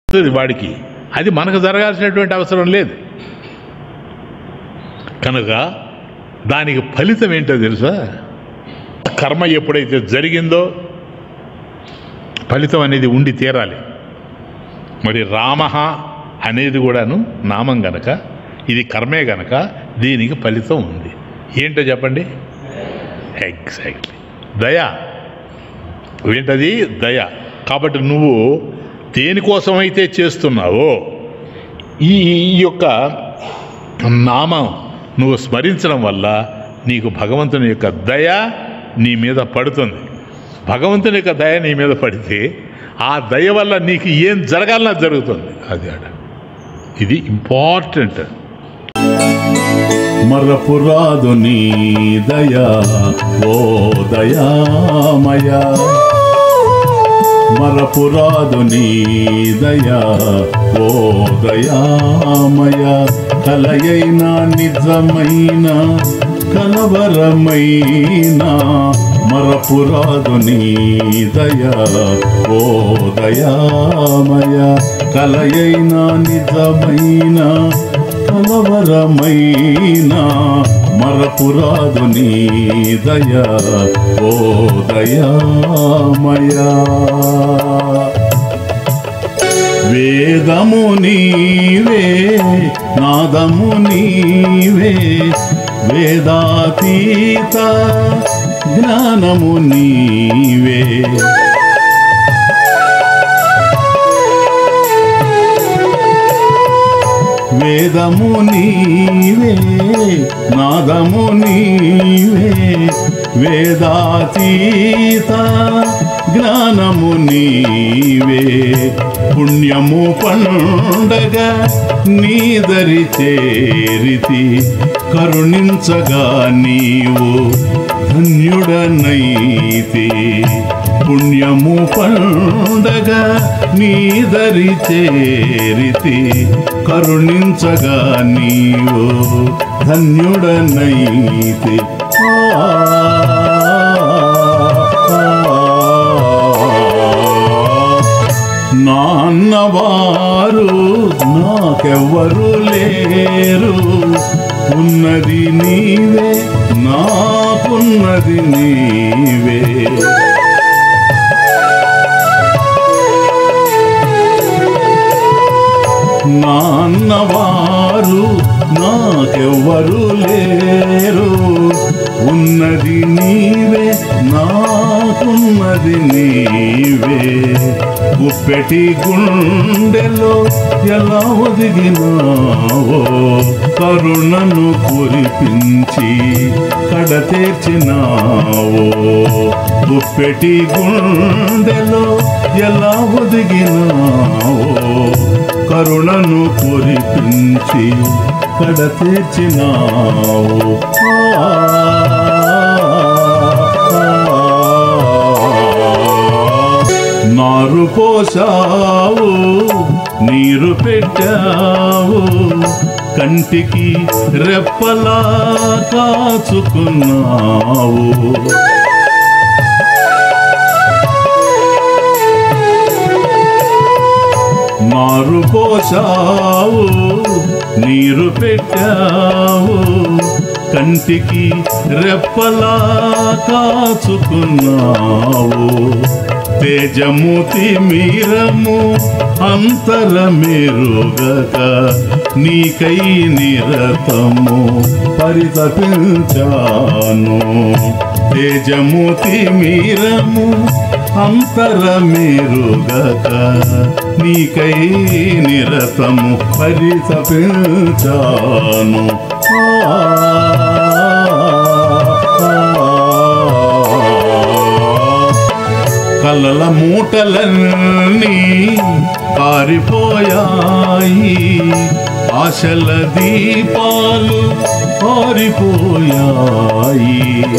జరుగుతుంది వాడికి అది మనకు జరగాల్సినటువంటి అవసరం లేదు కనుక దానికి ఫలితం ఏంటో తెలుసా కర్మ ఎప్పుడైతే జరిగిందో ఫలితం అనేది ఉండి తీరాలి మరి రామ అనేది కూడాను నామం గనక ఇది కర్మే గనక దీనికి ఫలితం ఉంది ఏంటో చెప్పండి ఎగ్జాక్ట్లీ దయ ఏంటది దయ కాబట్టి నువ్వు దేనికోసమైతే చేస్తున్నావో ఈ ఈ యొక్క నామం నువ్వు స్మరించడం వల్ల నీకు భగవంతుని యొక్క దయ నీ మీద పడుతుంది భగవంతుని యొక్క దయ నీ మీద పడితే ఆ దయ వల్ల నీకు ఏం జరగాలన్నా జరుగుతుంది అది ఆడ ఇది ఇంపార్టెంట్ మరపురాదు నీ దయా ఓ దయామయ మరపురాదు నీ దయా ఓ దయామయ కలయైన నిజమైన కలవరమైన మరపురాదు నీ దయా ఓ దయామయ కలయైన నిజమైన కలవరమైన మరపురాదు నీ దయా ఓ దయామయా వేదము నీవే నాదము నీవే వేదాతీత జ్ఞానము నీవే వేదము నీవే నాదము నీవే వేదాతీత జ్ఞానము నీవే పుణ్యము పండగ నీదరి చేరితి కరుణించగా నీవు ధన్యుడనైతి పుణ్యము పండగ నీదరి చేరితి కరుణించగా నీవు ధన్యుడనైతి నాన్నవారు నాకెవ్వరు లేరు ఉన్నది నీవే నాకున్నది నీవే నాన్నవారు నాకెవ్వరు లేరు ఉన్నది నీవే నాకున్నది నీవే గుప్పెటి గుండెలో ఎలా ఒదిగినావో కరుణను కురిపించి కడతీర్చినావో గుప్పెటి గుండెలో ఎలా ఒదిగినావో కరుణను కురిపించి కడతీర్చినావు నారు పోసావు నీరు పెట్టావు కంటికి రెప్పలా కాచుకున్నావు నారు పోసావు నీరు పెట్టావు కంటికి రెప్పలా కాచుకున్నావు తేజముతి మీరము అంతర మెరుగక నీకై నిరతము పరితపించాను తేజముతి మీరము అంతర మెరుగక నీకై నిరతము పరితపించాను కలల మూటలన్నీ పారిపోయాయి ఆశల దీపాలు పారిపోయాయి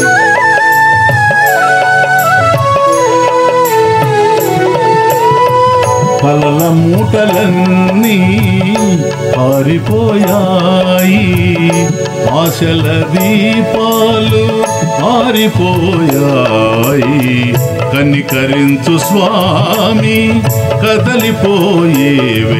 కలల మూటలన్నీ పారిపోయాయి ఆశల దీపాలు ఆరిపోయాయి కనికరించు స్వామి కదలిపోయే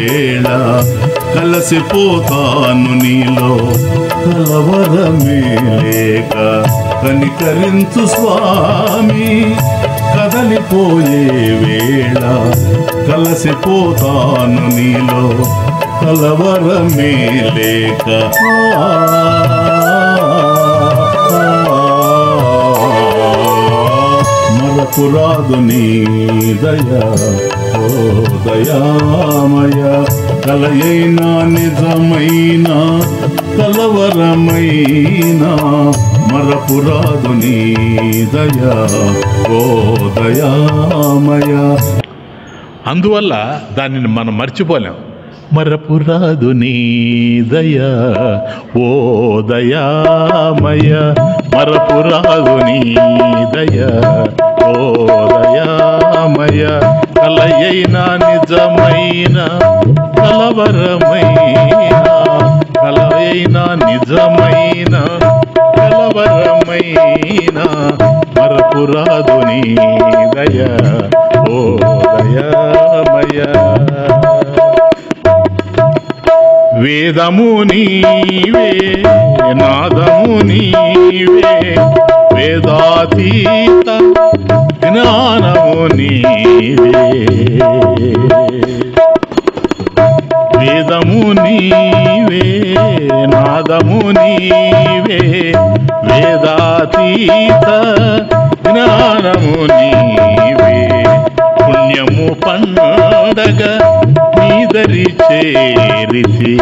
కలసిపోతాను నీలో కలవరమే లేక కనికరించు స్వామి కదలిపోయే వేళ కలసిపోతాను నీలో కలవరమే లేక మరపురాదు నీ దయా ఓ దయామయ కలయైనా నిజమైన కలవరమైన మరపురాదు నీ దయా ఓ దయామయ అందువల్ల దానిని మనం మర్చిపోలేం మరపురాదు నీ దయా ఓ దయామయ మరపురాదు నీ దయా ఓ దయామయ కలయైన నిజమైన కలవరమైన కలయైన నిజమైన కలవరమైన మరపురాదు నీ దయా ఓ దయామయ వేదము నీవే నాదము నీవే వేదాతీత జ్ఞానము నీవే వేదము నీవే నాదము నీవే వేదాతీత జ్ఞానము నీవే పుణ్యము పండగ నీదరి చేరితి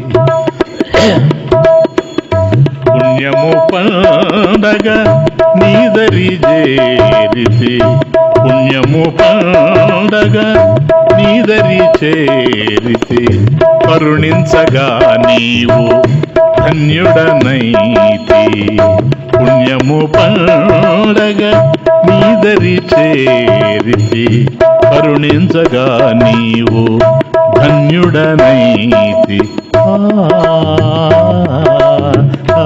పుణ్యము పండగ నీదరి చేరితి పుణ్యము పండగ నీదరి చేరితి కరుణించగా నీవు ధన్యుడనైతి పుణ్యము పండగ నీదరి చేరితి కరుణించగా నీవు ధన్యుడనైతి ఆ, ఆ,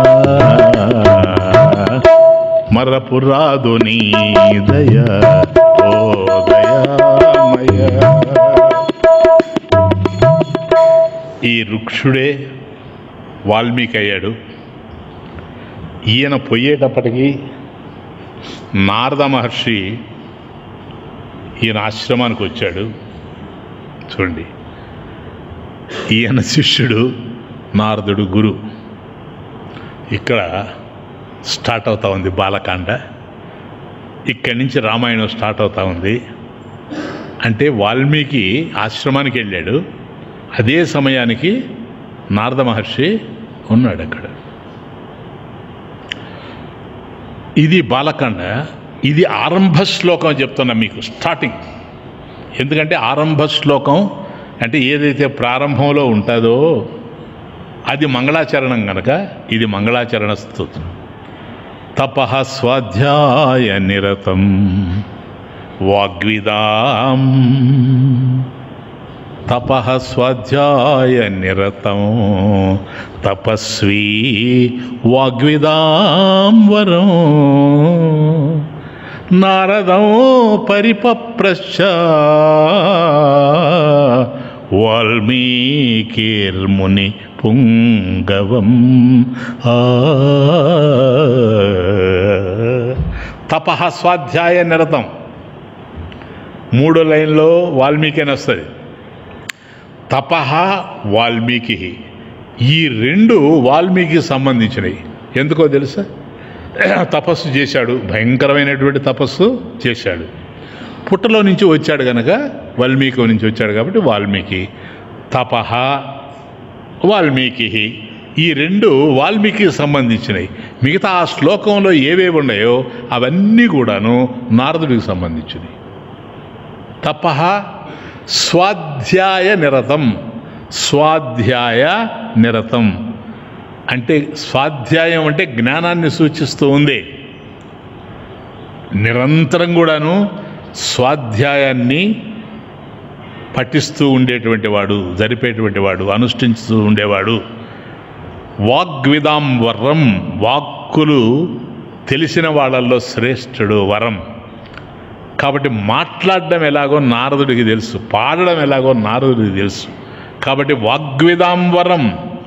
మరపురాదు నీ దయ ఓ దయామయ ఈ వృక్షుడే వాల్మీకి అయ్యాడు ఈయన పోయేటప్పటికీ నారద మహర్షి ఈయన ఆశ్రమానికి వచ్చాడు చూడండి ఈయన శిష్యుడు నారదుడు గురు ఇక్కడ స్టార్ట్ అవుతా ఉంది బాలకాండ ఇక్కడి నుంచి రామాయణం స్టార్ట్ అవుతా ఉంది అంటే వాల్మీకి ఆశ్రమానికి వెళ్ళాడు అదే సమయానికి నారద మహర్షి ఉన్నాడు అక్కడ ఇది బాలకాండ ఇది ఆరంభ శ్లోకం చెప్తున్నా మీకు స్టార్టింగ్ ఎందుకంటే ఆరంభ శ్లోకం అంటే ఏదైతే ప్రారంభంలో ఉంటుందో అది మంగళాచరణం కనుక ఇది మంగళాచరణ స్తోత్రం తప స్వాధ్యాయ నిరతం వాగ్విదాం తప స్వాధ్యాయ నిరతం తపస్వీ వాగ్విదాం వరం నారదం పరిపప్రశ్చ వాల్మీకిర్ముని పుంగవం ఆ తప స్వాధ్యాయ నిరతం మూడో లైన్లో వాల్మీకి అని వస్తుంది తపహ వాల్మీకి ఈ రెండు వాల్మీకి సంబంధించినవి ఎందుకో తెలుసా తపస్సు చేశాడు భయంకరమైనటువంటి తపస్సు చేశాడు పుట్టలో నుంచి వచ్చాడు కనుక వాల్మీకి నుంచి వచ్చాడు కాబట్టి వాల్మీకి తపహ వాల్మీకి ఈ రెండు వాల్మీకి సంబంధించినవి మిగతా ఆ శ్లోకంలో ఏవేవి ఉన్నాయో అవన్నీ కూడాను నారదుడికి సంబంధించినవి తపహ స్వాధ్యాయ నిరతం స్వాధ్యాయ నిరతం అంటే స్వాధ్యాయం అంటే జ్ఞానాన్ని సూచిస్తూ ఉంది నిరంతరం కూడాను స్వాధ్యాయాన్ని పఠిస్తూ ఉండేటువంటి వాడు జరిపేటువంటి వాడు అనుష్ఠించుతూ ఉండేవాడు వాగ్విదాం వరం వాక్కులు తెలిసిన వాళ్ళల్లో శ్రేష్ఠుడు వరం కాబట్టి మాట్లాడడం ఎలాగో నారదుడికి తెలుసు పాడడం ఎలాగో నారదుడికి తెలుసు కాబట్టి వాగ్విదాంవరం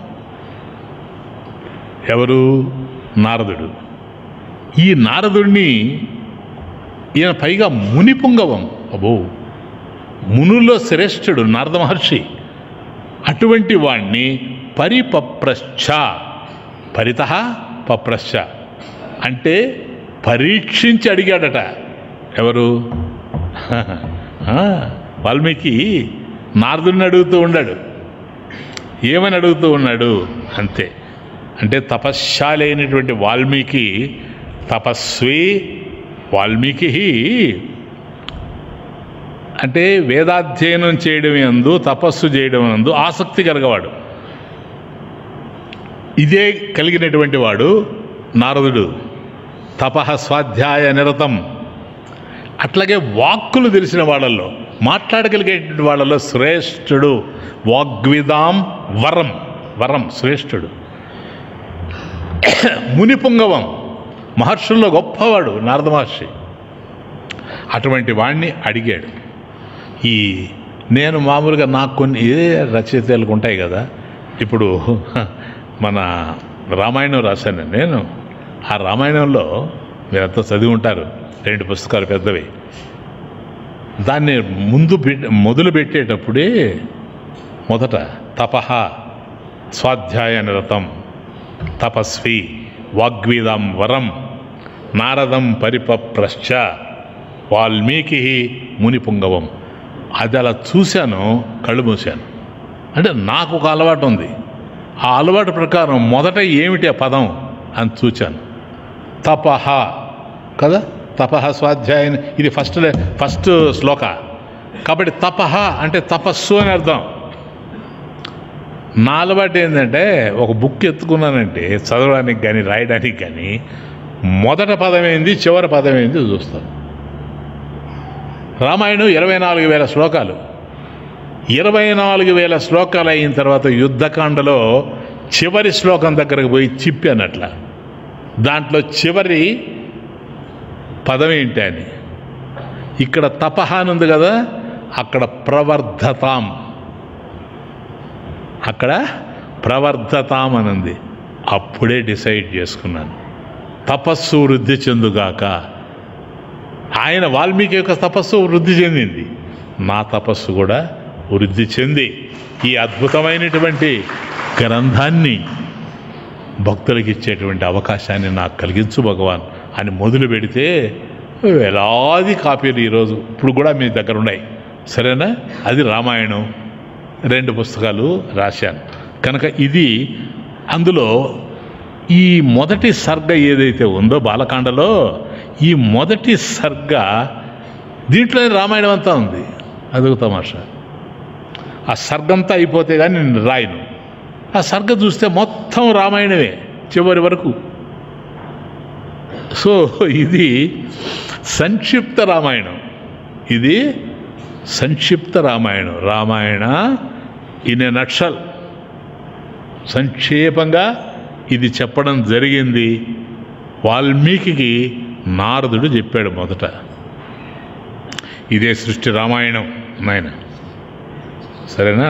ఎవరు నారదుడు ఈ నారదుడిని ఈయన పైగా ముని పుంగవం అబో మునుల్లో శ్రేష్ఠుడు నారద మహర్షి అటువంటి వాణ్ణి పరిపప్రశ్చ పరిత పప్రశ్చ అంటే పరీక్షించి అడిగాడట ఎవరు ఆ, వాల్మీకి నారదుడిని అడుగుతూ ఉన్నాడు ఏమని అడుగుతూ ఉన్నాడు అంతే అంటే తపశ్శాలి అయినటువంటి వాల్మీకి తపస్వి వాల్మీకి అంటే వేదాధ్యయనం చేయడం ఎందు తపస్సు చేయడం ఎందు ఆసక్తి కలగవాడు ఇదే కలిగినటువంటి వాడు నారదుడు తపః స్వాధ్యాయ నిరతం అట్లాగే వాక్కులు తెలిసిన వాళ్ళల్లో మాట్లాడగలిగేటువంటి వాళ్ళలో శ్రేష్ఠుడు వాగ్విదాం వరం వరం శ్రేష్ఠుడు మునిపుంగవం మహర్షుల్లో గొప్పవాడు నారద మహర్షి అటువంటి వాణ్ణి అడిగాడు ఈ నేను మామూలుగా నాకు కొన్ని ఏ రచయితలకు ఉంటాయి కదా ఇప్పుడు మన రామాయణం రాశాను నేను ఆ రామాయణంలో మీరంతా చదివి ఉంటారు రెండు పుస్తకాలు పెద్దవి దాన్ని ముందు పెట్- మొదలు పెట్టేటప్పుడే మొదట తపహ స్వాధ్యాయ నిరతం తపస్వి వాగ్వీదం వరం నారదం పరిపప్రశ్చ వాల్మీకి మునిపుంగవం అది అలా చూశాను కళ్ళు మూశాను అంటే నాకు ఒక అలవాటు ఉంది ఆ అలవాటు ప్రకారం మొదట ఏమిటి ఆ పదం అని చూచాను తపహ కదా తపహ స్వాధ్యాయం ఇది ఫస్ట్ లే- ఫస్ట్ శ్లోక కాబట్టి తపహ అంటే తపస్సు అని అర్థం నా అలవాటు ఏంటంటే ఒక బుక్ ఎత్తుకున్నానంటే చదవడానికి కానీ రాయడానికి కానీ మొదట పదం ఏంది చివరి పదం ఏంది చూస్తాను రామాయణం ఇరవై నాలుగు వేల శ్లోకాలు ఇరవై నాలుగు వేల శ్లోకాలు అయిన తర్వాత యుద్ధకాండలో చివరి శ్లోకం దగ్గరకు పోయి చిప్పాను అట్లా దాంట్లో చివరి పదం ఏంటి అని ఇక్కడ తపహ అని ఉంది కదా అక్కడ ప్రవర్ధతాం అక్కడ ప్రవర్ధతాం అని ఉంది అప్పుడే డిసైడ్ చేసుకున్నాను తపస్సు వృద్ధి చెందుగాక ఆయన వాల్మీకి యొక్క తపస్సు వృద్ధి చెందింది నా తపస్సు కూడా వృద్ధి చెంది ఈ అద్భుతమైనటువంటి గ్రంథాన్ని భక్తులకు ఇచ్చేటువంటి అవకాశాన్ని నాకు కలిగించు భగవాన్ అని మొదలు పెడితే వేలాది కాపీలు ఈరోజు ఇప్పుడు కూడా మీ దగ్గర ఉన్నాయి సరేనా అది రామాయణం రెండు పుస్తకాలు రాశాను కనుక ఇది అందులో ఈ మొదటి సర్గ ఏదైతే ఉందో బాలకాండలో ఈ మొదటి సర్గ దీంట్లోనే రామాయణం అంతా ఉంది అదొక తమాషా ఆ సర్గంతా అయిపోతే కానీ నేను రాయను ఆ సర్గ చూస్తే మొత్తం రామాయణమే చివరి వరకు సో ఇది సంక్షిప్త రామాయణం ఇది సంక్షిప్త రామాయణం రామాయణ ఇన్ నక్షల్ సంక్షేపంగా ఇది చెప్పడం జరిగింది వాల్మీకి నారదుడు చెప్పాడు మొదట ఇదే సృష్టి రామాయణం నాయన సరేనా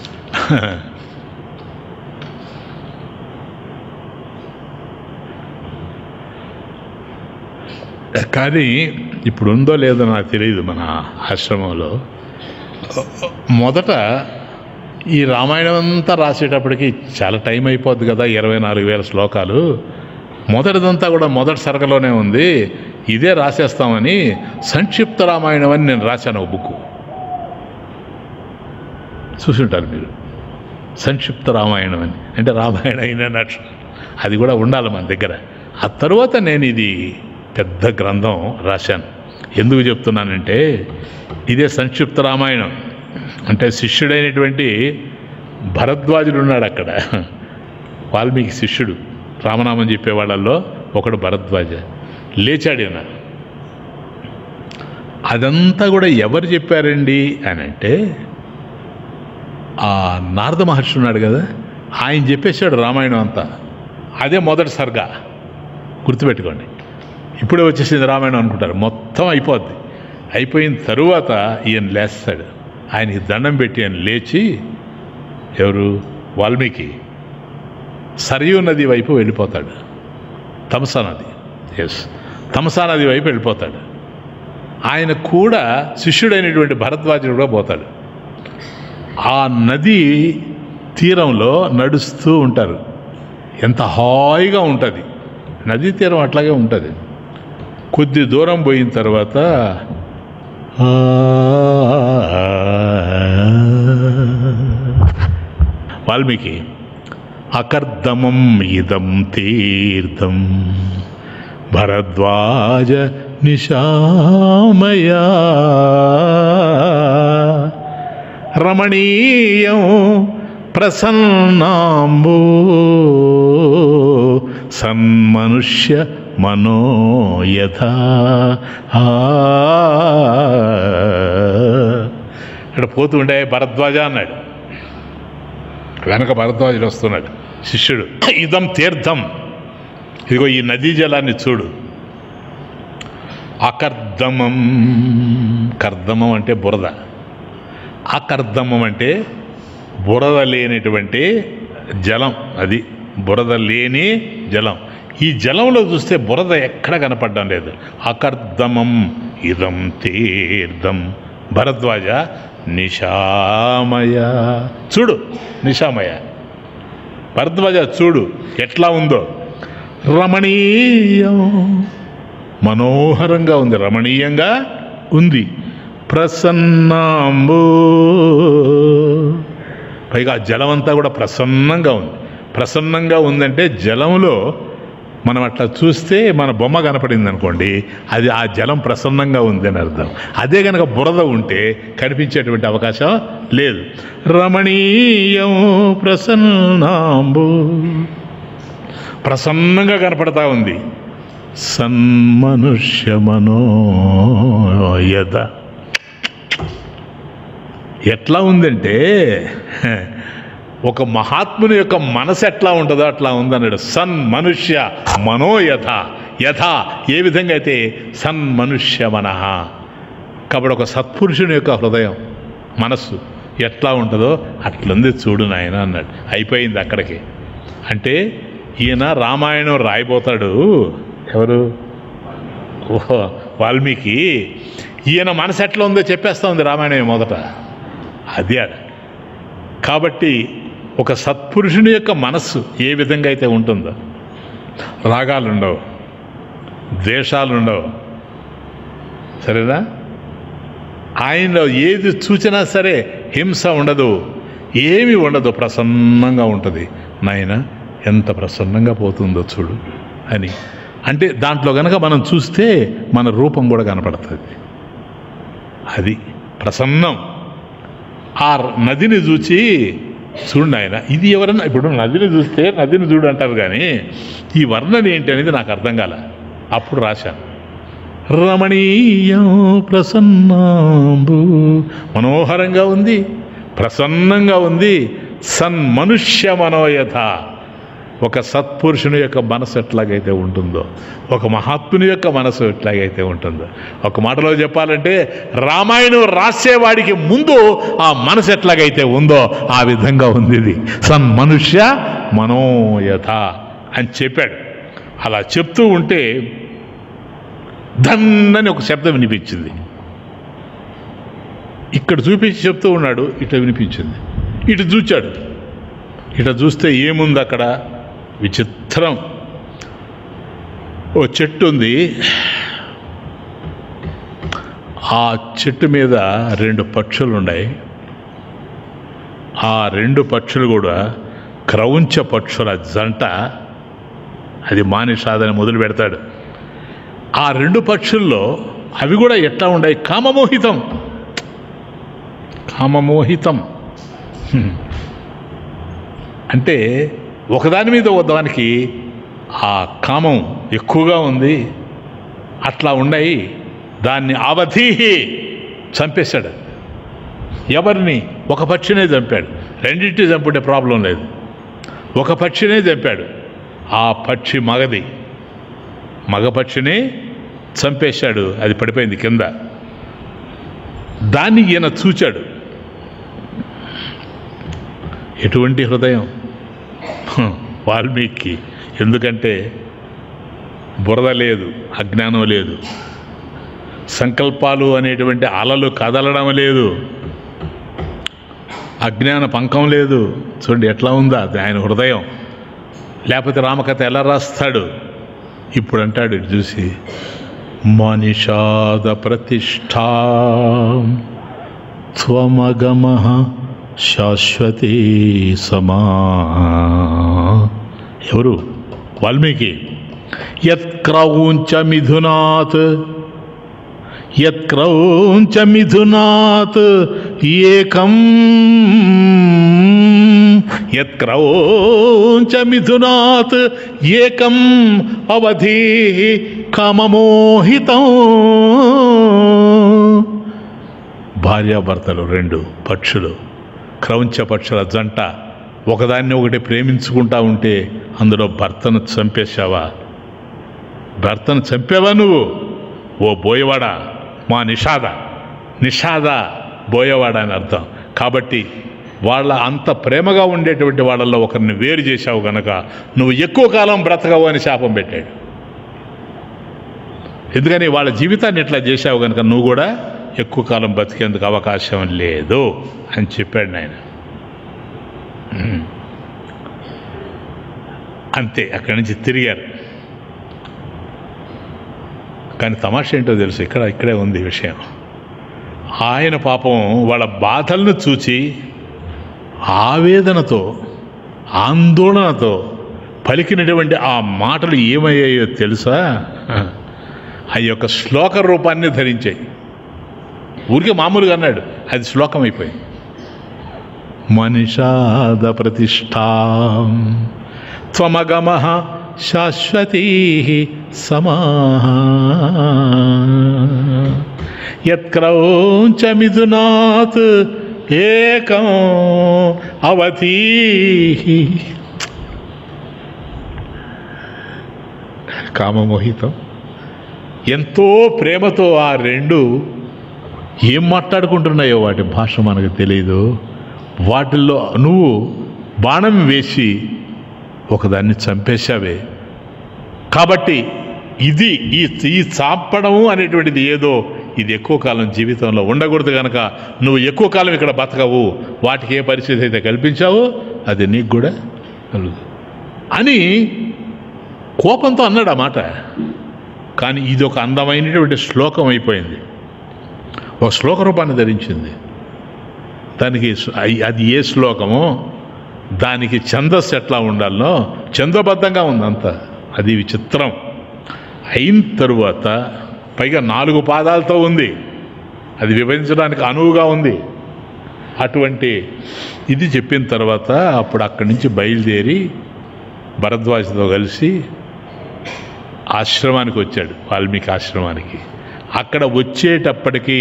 కానీ ఇప్పుడు ఉందో లేదో నాకు తెలియదు మన ఆశ్రమంలో మొదట ఈ రామాయణం అంతా రాసేటప్పటికి చాలా టైం అయిపోద్ది కదా ఇరవై నాలుగు వేల శ్లోకాలు మొదటిదంతా కూడా మొదటి సరగలోనే ఉంది ఇదే రాసేస్తామని సంక్షిప్త రామాయణం అని నేను రాశాను ఒక బుక్ చూసుంటారు మీరు సంక్షిప్త రామాయణం అని అంటే రామాయణ అయినట్టు అది కూడా ఉండాలి మన దగ్గర ఆ తరువాత నేను ఇది పెద్ద గ్రంథం రాశాను ఎందుకు చెప్తున్నానంటే ఇదే సంక్షిప్త రామాయణం అంటే శిష్యుడైనటువంటి భరద్వాజుడు ఉన్నాడు అక్కడ వాల్మీకి శిష్యుడు రామనామం చెప్పే వాళ్ళల్లో ఒకడు భరద్వాజ లేచాడు ఈయన అదంతా కూడా ఎవరు చెప్పారండి అని అంటే ఆ నారద మహర్షి ఉన్నాడు కదా ఆయన చెప్పేశాడు రామాయణం అంతా అదే మొదటి సర్గ గుర్తుపెట్టుకోండి ఇప్పుడే వచ్చేసింది రామాయణం అనుకుంటారు మొత్తం అయిపోద్ది అయిపోయిన తరువాత ఈయన లేస్తాడు ఆయనకి దండం పెట్టి ఆయన లేచి ఎవరు వాల్మీకి సరియు నది వైపు వెళ్ళిపోతాడు తమసా నది ఎస్ తమసా నది వైపు వెళ్ళిపోతాడు ఆయన కూడా శిష్యుడైనటువంటి భరద్వాజుడు కూడా పోతాడు ఆ నది తీరంలో నడుస్తూ ఉంటారు ఎంత హాయిగా ఉంటుంది నదీ తీరం అట్లాగే ఉంటుంది కొద్ది దూరం పోయిన తర్వాత ఆ, వాల్మీకి అకర్దమం ఇదం తీర్థం భరద్వాజ నిశామయా రమణీయం ప్రసన్నాంబో సన్మనుష్య మనోయథ ఇక్కడ పోతుండే భరద్వాజ అన్నాడు వెనక భరద్వాజుడు వస్తున్నాడు శిష్యుడు ఇదం తీర్థం ఇదిగో ఈ నదీ జలాన్ని చూడు అకర్దమం కర్దమం అంటే బురద అకర్దమం అంటే బురద లేనటువంటి జలం అది బురద లేని జలం ఈ జలంలో చూస్తే బురద ఎక్కడ కనపడడం లేదు అకర్దమం ఇదం తీర్థం భరద్వాజ నిశామయ చూడు నిశామయ భరద్వాజ చూడు ఎట్లా ఉందో రమణీయం మనోహరంగా ఉంది రమణీయంగా ఉంది ప్రసన్నాంబు పైగా ఆ జలం అంతా కూడా ప్రసన్నంగా ఉంది ప్రసన్నంగా ఉందంటే జలంలో మనం అట్లా చూస్తే మన బొమ్మ కనపడింది అనుకోండి అది ఆ జలం ప్రసన్నంగా ఉంది అని అర్థం అదే కనుక బురద ఉంటే కనిపించేటువంటి అవకాశం లేదు రమణీయం ప్రసన్నాంబు ప్రసన్నంగా కనపడతా ఉంది సన్మనుష్య మనోయద ఎట్లా ఉందంటే ఒక మహాత్ముని యొక్క మనసు ఎట్లా ఉంటుందో అట్లా ఉందన్నాడు సన్ మనుష్య మనోయథ యథ ఏ విధంగా అయితే సన్ మనుష్య మనః కాబట్టి ఒక సత్పురుషుని యొక్క హృదయం మనస్సు ఎట్లా ఉంటుందో అట్లుంది చూడు నాయన అన్నాడు అయిపోయింది అక్కడికి అంటే ఈయన రామాయణం రాయబోతాడు ఎవరు ఓహో వాల్మీకి ఈయన మనసు ఎట్లా ఉందో చెప్పేస్తా ఉంది రామాయణం మొదట అది ఆడ. కాబట్టి ఒక సత్పురుషుని యొక్క మనస్సు ఏ విధంగా అయితే ఉంటుందో రాగాలు ఉండవు ద్వేషాలు ఉండవు సరేనా ఆయనలో ఏది చూచినా సరే హింస ఉండదు ఏమి ఉండదు ప్రసన్నంగా ఉంటుంది నాయన ఎంత ప్రసన్నంగా పోతుందో చూడు అని అంటే దాంట్లో గనక మనం చూస్తే మన రూపం కూడా కనపడుతుంది అది ప్రసన్నం ఆ నదిని చూచి చూడండి ఆయన ఇది ఎవరన్నా ఇప్పుడు నదిని చూస్తే నదిని చూడు అంటారు కానీ ఈ వర్ణన ఏంటి అనేది నాకు అర్థం కాల అప్పుడు రాశాను రమణీయం ప్రసన్నాంబు మనోహరంగా ఉంది ప్రసన్నంగా ఉంది సన్మనుష్య మనోయథ ఒక సత్పురుషుని యొక్క మనసు ఎట్లాగైతే ఉంటుందో ఒక మహాత్ముని యొక్క మనసు ఎట్లాగైతే ఉంటుందో ఒక మాటలో చెప్పాలంటే రామాయణం రాసేవాడికి ముందు ఆ మనసు ఎట్లాగైతే ఉందో ఆ విధంగా ఉంది ఇది సన్మనుష్య మనోయథ అని చెప్పాడు అలా చెప్తూ ఉంటే ధన్నని ఒక శబ్దం వినిపించింది ఇక్కడ చూపించి చెప్తూ ఉన్నాడు ఇట్లా వినిపించింది ఇటు చూచాడు ఇట చూస్తే ఏముంది అక్కడ విచిత్రం ఓ చెట్టు ఉంది ఆ చెట్టు మీద రెండు పక్షులు ఉన్నాయి ఆ రెండు పక్షులు కూడా క్రౌంచ పక్షుల జంట అది మానిషాదని మొదలు పెడతాడు ఆ రెండు పక్షుల్లో అవి కూడా ఎట్లా ఉన్నాయి కామమోహితం కామమోహితం హ్మ్. అంటే ఒకదాని మీద ఒకదానికి ఆ కామం ఎక్కువగా ఉంది అట్లా ఉన్నాయి దాన్ని అవధీహి చంపేశాడు ఎవరిని ఒక పక్షినే చంపాడు రెండింటిని చంపుంటే ప్రాబ్లం లేదు ఒక పక్షినే చంపాడు ఆ పక్షి మగది మగ పక్షిని చంపేశాడు అది పడిపోయింది కింద దాన్ని ఈయన చూచాడు ఎటువంటి హృదయం హ, వాల్మీకి ఎందుకంటే బురద లేదు అజ్ఞానం లేదు సంకల్పాలు అనేటువంటి అలలు కదలడం లేదు అజ్ఞాన పంకం లేదు చూడండి ఎట్లా ఉందా అది ఆయన హృదయం లేకపోతే రామకథ ఎలా రాస్తాడు ఇప్పుడు అంటాడు ఇటు చూసి మనిషాద ప్రతిష్టా త్వమగమ శాశ్వతీ సమా ఎవరు వాల్మీకి యత్క్రౌంచ మిథునాత్ యత్క్రౌంచ మిథునాత్ ఏకం యత్క్రౌంచ మిథునాత్ ఏకం అవధి కామమోహితం భార్యాభర్తలు రెండు పక్షులు క్రౌంచ పక్షుల జంట ఒకదాన్ని ఒకటి ప్రేమించుకుంటా ఉంటే అందులో భర్తను చంపేశావా భర్తను చంపావా నువ్వు ఓ బోయవాడ మా నిషాద నిషాద బోయవాడ అని అర్థం కాబట్టి వాళ్ళ అంత ప్రేమగా ఉండేటువంటి వాళ్ళల్లో ఒకరిని వేరు చేశావు గనక నువ్వు ఎక్కువ కాలం బ్రతకవు అని శాపం పెట్టాడు ఎందుకని వాళ్ళ జీవితాన్ని ఇట్లా చేశావు కనుక నువ్వు కూడా ఎక్కువ కాలం బతికేందుకు అవకాశం లేదు అని చెప్పాడు ఆయన ఉమ్. అంతే అక్కడి నుంచి తిరిగారు కానీ తమాషా ఏంటో తెలుసు ఇక్కడ ఇక్కడే ఉంది ఈ విషయం ఆయన పాపం వాళ్ళ బాధలను చూచి ఆవేదనతో ఆందోళనతో పలికినటువంటి ఆ మాటలు ఏమయ్యాయో తెలుసా ఆ యొక్క శ్లోక రూపాన్ని ధరించాయి ఊరికే మామూలుగా అన్నాడు అది శ్లోకం అయిపోయింది మనిషాద ప్రతిష్టా త్వమగమ శాశ్వతీ సమా యత్క్రౌంచ మిథునాత్ ఏకం అవధీ కామమోహితం ఎంతో ప్రేమతో ఆ రెండు ఏం మాట్లాడుకుంటున్నాయో వాటి భాష మనకు తెలియదు వాటిల్లో నువ్వు బాణం వేసి ఒకదాన్ని చంపేశావే కాబట్టి ఇది ఈ ఈ చాపడము అనేటువంటిది ఏదో ఇది ఎక్కువ కాలం జీవితంలో ఉండకూడదు కనుక నువ్వు ఎక్కువ కాలం ఇక్కడ బతకవు వాటికి ఏ పరిస్థితి అయితే కల్పించావో అది నీకు కూడా కలుగు అని కోపంతో అన్నాడు ఆ మాట కానీ ఇది ఒక అందమైనటువంటి శ్లోకం అయిపోయింది ఒక శ్లోక రూపాన్ని ధరించింది దానికి స్- అయి- అది ఏ శ్లోకమో దానికి ఛందస్సు ఎట్లా ఉండాలనో ఛందోబద్ధంగా ఉంది అంతా అది విచిత్రం అయిన తరువాత పైగా నాలుగు పాదాలతో ఉంది అది విభజించడానికి అనువుగా ఉంది అటువంటి ఇది చెప్పిన తర్వాత అప్పుడు అక్కడి నుంచి బయలుదేరి భరద్వాజతో కలిసి ఆశ్రమానికి వచ్చాడు వాల్మీకి ఆశ్రమానికి అక్కడ వచ్చేటప్పటికి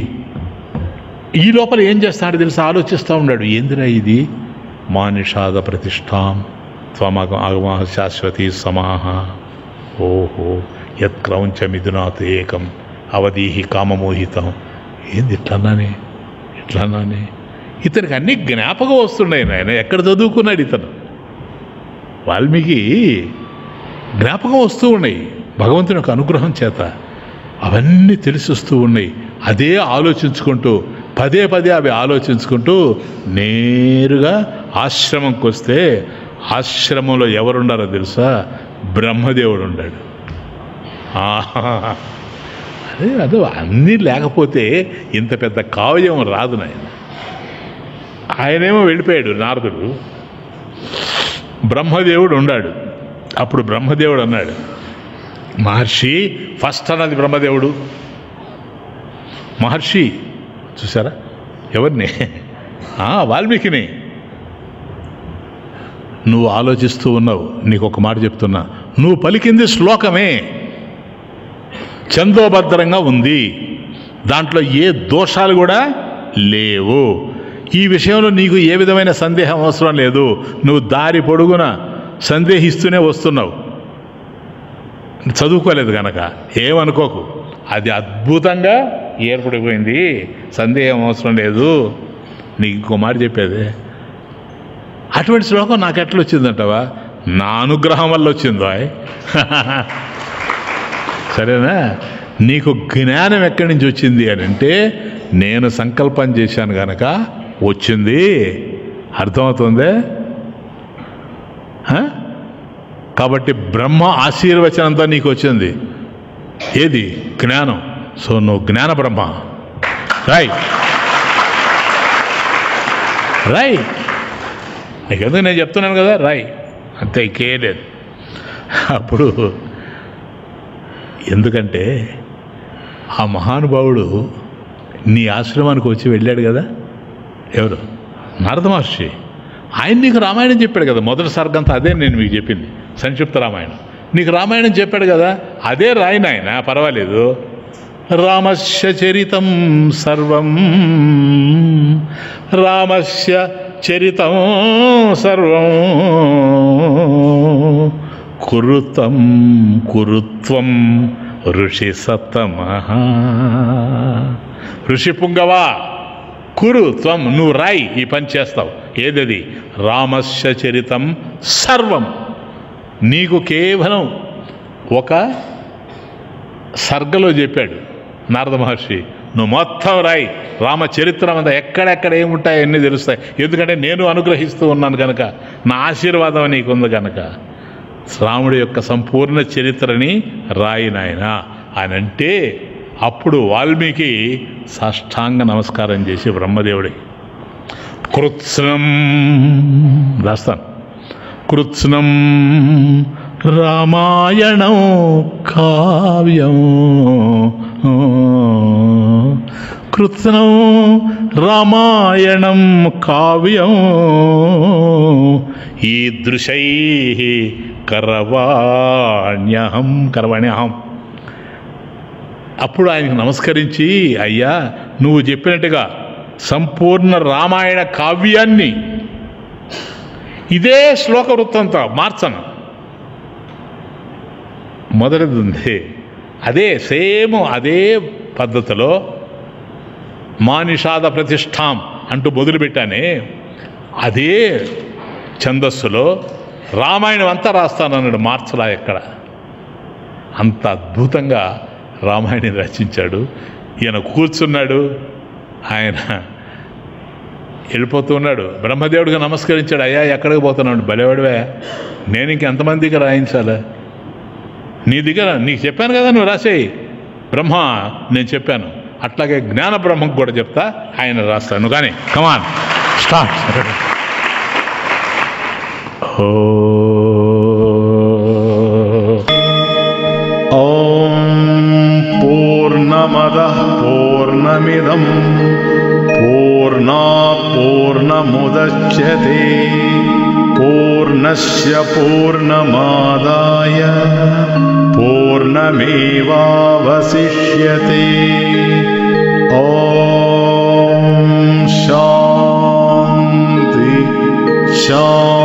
ఈ లోపల ఏం చేస్తాడో తెలిసి ఆలోచిస్తూ ఉన్నాడు ఏందిరా ఇది మా నిషాద ప్రతిష్టాం త్వమగ ఆగమ శాశ్వతి సమాహ ఓహో యత్క్రౌంచ మిథునాత్ ఏకం అవధీహి కామమోహితం ఏంది ఇట్లన్నానే ఇట్లన్నానే ఇతనికి అన్ని జ్ఞాపకం వస్తున్నాయి నాయన ఎక్కడ చదువుకున్నాడు ఇతను వాల్మీకి జ్ఞాపకం వస్తూ ఉన్నాయి భగవంతుని యొక్క అనుగ్రహం చేత అవన్నీ తెలిసి వస్తూ ఉన్నాయి అదే ఆలోచించుకుంటూ పదే పదే అవి ఆలోచించుకుంటూ నేరుగా ఆశ్రమంకి వస్తే ఆశ్రమంలో ఎవరున్నారో తెలుసా బ్రహ్మదేవుడు ఉన్నాడు ఆహా. అదే అదే అన్నీ లేకపోతే ఇంత పెద్ద కావ్యం రాదు నాయన ఆయనేమో వెళ్ళిపోయాడు నారదుడు బ్రహ్మదేవుడు ఉన్నాడు అప్పుడు బ్రహ్మదేవుడు అన్నాడు మహర్షి ఫస్ట్ అన్నది బ్రహ్మదేవుడు మహర్షి చూసారా ఎవరిని ఆ, వాల్మీకిని నువ్వు ఆలోచిస్తూ ఉన్నావు నీకు ఒక మాట చెప్తున్నా నువ్వు పలికింది శ్లోకమే చందోభద్రంగా ఉంది దాంట్లో ఏ దోషాలు కూడా లేవు ఈ విషయంలో నీకు ఏ విధమైన సందేహం అవసరం లేదు నువ్వు దారి పొడుగున సందేహిస్తూనే వస్తున్నావు చదువుకోలేదు కనుక ఏమనుకోకు అది అద్భుతంగా ఏర్పడిపోయింది సందేహం అవసరం లేదు నీకు ఇంకో మాట చెప్పేది అటువంటి శ్లోకం నాకు ఎట్లా వచ్చిందంటవా నా అనుగ్రహం వల్ల వచ్చిందో సరేనా నీకు జ్ఞానం ఎక్కడి నుంచి వచ్చింది అని అంటే నేను సంకల్పం చేశాను గనక వచ్చింది అర్థమవుతుందే ఆ? కాబట్టి బ్రహ్మ ఆశీర్వచనంతో నీకు వచ్చింది ఏది జ్ఞానం సో నువ్వు జ్ఞాన బ్రహ్మ రై రై నీకెందుకు నేను చెప్తున్నాను కదా రాయ్ అంతే ఇంకేలేదు అప్పుడు ఎందుకంటే ఆ మహానుభావుడు నీ ఆశ్రమానికి వచ్చి వెళ్ళాడు కదా ఎవరు నారద మహర్షి ఆయన నీకు రామాయణం చెప్పాడు కదా మొదటి సర్గంతా అదే నేను మీకు చెప్పింది సంక్షిప్త రామాయణం నీకు రామాయణం చెప్పాడు కదా అదే రాయి నాయన పర్వాలేదు రామస్య చరితం సర్వం రామస్య చరితం సర్వం కురుతం కురుత్వం ఋషి సత్తమ ఋషి పుంగవా కురు త్వం నువ్వు రాయి ఈ పని చేస్తావు ఏదది రామస్య చరితం సర్వం నీకు కేవలం ఒక సర్గలో చెప్పాడు నారద మహర్షి నువ్వు మొత్తం రాయి రామచరిత్రం అంతా ఎక్కడెక్కడ ఏముంటాయి అన్నీ తెలుస్తాయి ఎందుకంటే నేను అనుగ్రహిస్తూ ఉన్నాను కనుక నా ఆశీర్వాదం నీకుంది కనుక రాముడి యొక్క సంపూర్ణ చరిత్రని రాయి నాయన అని అంటే అప్పుడు వాల్మీకి సాష్టాంగ నమస్కారం చేసి బ్రహ్మదేవుడి కృత్స్నం రాస్తాను కృత్స్నం రామాయణం కావ్యం కృత్స్నం రామాయణం కావ్యం ఈదృశై కరవాణ్యహం కరవాణ్యహం అప్పుడు ఆయనకు నమస్కరించి అయ్యా నువ్వు చెప్పినట్టుగా సంపూర్ణ రామాయణ కావ్యాన్ని ఇదే శ్లోక వృత్తంతో మార్చను మొదటిది ఉంది అదే సేమ్ అదే పద్ధతిలో మానిషాద ప్రతిష్టాం అంటూ మొదలుపెట్టానే అదే ఛందస్సులో రామాయణం అంతా రాస్తానన్నాడు మార్చలా ఎక్కడ అంత అద్భుతంగా రామాయణం రచించాడు ఈయన కూర్చున్నాడు ఆయన వెళ్ళిపోతున్నాడు బ్రహ్మదేవుడిగా నమస్కరించాడు అయ్యా ఎక్కడికి పోతున్నాడు బలేవాడివే నేను ఇంక ఎంతమందికి రాయించాలి నీ దగ్గర నీకు చెప్పాను కదా నువ్వు రాసేయి బ్రహ్మ నేను చెప్పాను అట్లాగే జ్ఞాన బ్రహ్మకు కూడా చెప్తా ఆయన రాస్తాను కానీ కమాన్ స్టార్ట్ ॐ पूर्णमदः पूर्णमिदं पूर्णात् पूर्णमुदच्यते पूर्णस्य पूर्णमादाय पूर्णमेवावशिष्यते ॐ शान्ति शान्ति